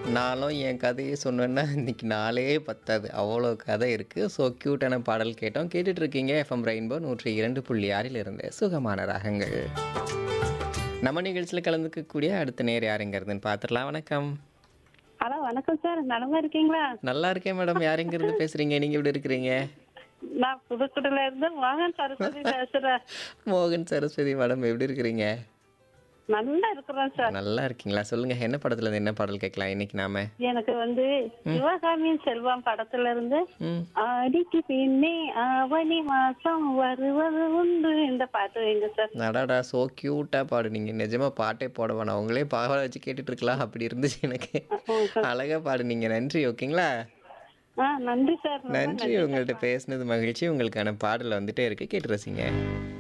நானும் என் கதையை சொன்னேன்னா இன்னைக்கு நாளே பத்தாது அவ்வளோ கதை இருக்குது ஸோ க்யூட்டான பாடல் கேட்டோம் கேட்டுட்டு இருக்கீங்க எஃப்எம் ரெயின்போ நூற்றி இரண்டு புள்ளி ஆறில் இருந்து சுகமான ராகங்கள் நம்ம நிகழ்ச்சியில் கலந்துக்கக்கூடிய அடுத்த நேர் யாருங்கிறதுன்னு பார்த்துடலாம் வணக்கம் ஹலோ வணக்கம் சார் நலமா இருக்கீங்களா நல்லா இருக்கேன் மேடம் யாருங்கிறது பேசுகிறீங்க நீங்கள் எப்படி இருக்கிறீங்க நான் புதுக்குடில இருந்து மோகன் சரஸ்வதி பேசுறேன் மோகன் சரஸ்வதி மேடம் எப்படி இருக்கிறீங்க நல்லா இருக்கிறேன் சார் நல்லா இருக்கீங்களா சொல்லுங்கள் என்ன படத்துல இருந்து என்ன பாடல் கேட்கலாம் இன்னைக்கு நாம எனக்கு வந்து சிவகாமியின் செல்வம் படத்துல இருந்து ம் ஆடிக்கு பின்னே ஆவணி மாசம் வருவது உண்டு இந்த பாட்டு வைங்க சார் அடாடா ஸோ க்யூட்டாக பாடுனீங்க நிஜமாக பாட்டே போட வேணாம் உங்களே பாவாடை வச்சு கேட்டுட்டு இருக்கலாம் அப்படி இருந்துச்சு எனக்கு அழகாக பாடுனீங்க நன்றி ஓகேங்களா ஆ நன்றி சார் ரொம்ப நன்றி உங்கள்கிட்ட பேசினது மகிழ்ச்சி உங்களுக்கான பாடல் வந்துட்டே இருக்கு கேட்டு ரசிங்க